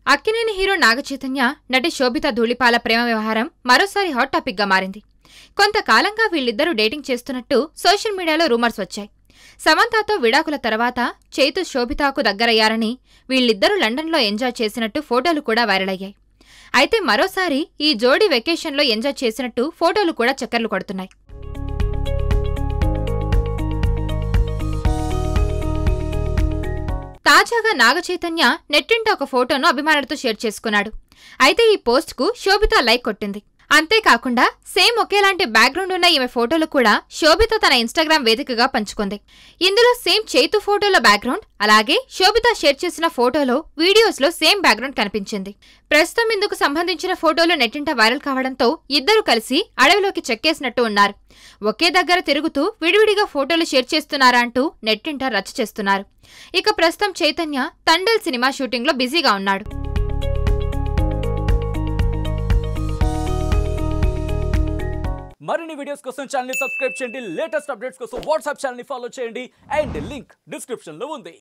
Akkineni hero Naga Chaitanya నటి శోభిత ధూళిపాల ప్రేమ వ్యవహారం మరోసారి హాట్ టాపిక్గా మారింది కొంతకాలంగా వీళ్ళిద్దరూ డేటింగ్ చేస్తున్నట్టు సోషల్ మీడియాలో రూమర్స్ వచ్చాయి సమంతతో విడాకుల తర్వాత చైతు శోభితాకు దగ్గరయ్యారని వీళ్ళిద్దరూ లండన్లో ఎంజాయ్ చేసినట్టు ఫోటోలు కూడా వైరల్ అయ్యాయి అయితే మరోసారి ఈ జోడీ వెకేషన్లో ఎంజాయ్ చేసినట్టు ఫోటోలు కూడా చక్కర్లు కొడుతున్నాయి తాజాగా నాగచైతన్య నెట్టింట ఒక ఫోటోను అభిమానులతో షేర్ చేసుకున్నాడు అయితే ఈ పోస్ట్కు శోభిత లైక్ కొట్టింది అంతేకాకుండా సేమ్ ఒకేలాంటి బ్యాక్గ్రౌండ్ ఉన్న ఈమె ఫోటోలు కూడా శోభిత తన ఇన్స్టాగ్రామ్ వేదికగా పంచుకుంది ఇందులో సేమ్ చైతు ఫోటోల బ్యాక్గ్రౌండ్ అలాగే శోభిత షేర్ చేసిన ఫోటోలో వీడియోస్లో సేమ్ బ్యాక్గ్రౌండ్ కనిపించింది ప్రస్తుతం ఇందుకు సంబంధించిన ఫోటోలు నెట్టింట వైరల్ కావడంతో ఇద్దరు కలిసి అడవిలోకి చెక్కేసినట్టు ఉన్నారు ఒకే దగ్గర తిరుగుతూ విడివిడిగా ఫోటోలు షేర్ చేస్తున్నారా అంటూ నెట్టింట రచ్చ చేస్తున్నారు ఇక ప్రస్తుతం చైతన్య తండేల్ సినిమా షూటింగ్లో బిజీగా ఉన్నాడు మరిన్ని వీడియోస్ కోసం ఛానల్ సబ్స్క్రైబ్ చేయండి లేటెస్ట్ అప్డేట్స్ కోసం వాట్సాప్ ఛానల్ ఫాలో చేయండి అండ్ లింక్ డిస్క్రిప్షన్ లో ఉంది